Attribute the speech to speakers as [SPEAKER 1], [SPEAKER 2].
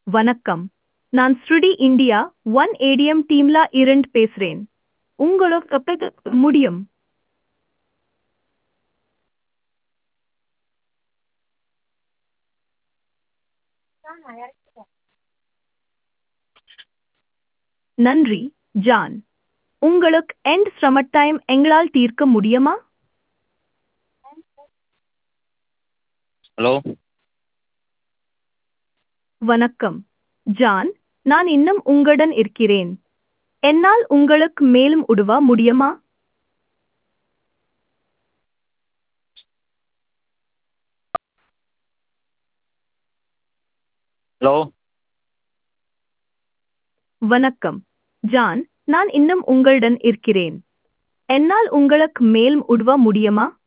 [SPEAKER 1] வணக்கம் நான் ஸ்ருடி இந்தியா ஒன் ஏடிஎம் டீம்ல இருந்து பேசுறேன் உங்களுக்கு எப்ப முடியும் நன்றி ஜான் உங்களுக்கு எண்ட் ஸ்ரமட் டைம் எங்களால் தீர்க்க முடியுமா
[SPEAKER 2] ஹலோ
[SPEAKER 1] வணக்கம் ஜான் நான் இன்னும் உங்களுடன் இருக்கிறேன் என்னால் உங்களுக்கு மேலும் உதவ முடியுமா
[SPEAKER 2] ஹலோ
[SPEAKER 1] வணக்கம் ஜான் நான் இன்னும் உங்களுடன் இருக்கிறேன் என்னால் உங்களுக்கு மேலும் உதவ முடியுமா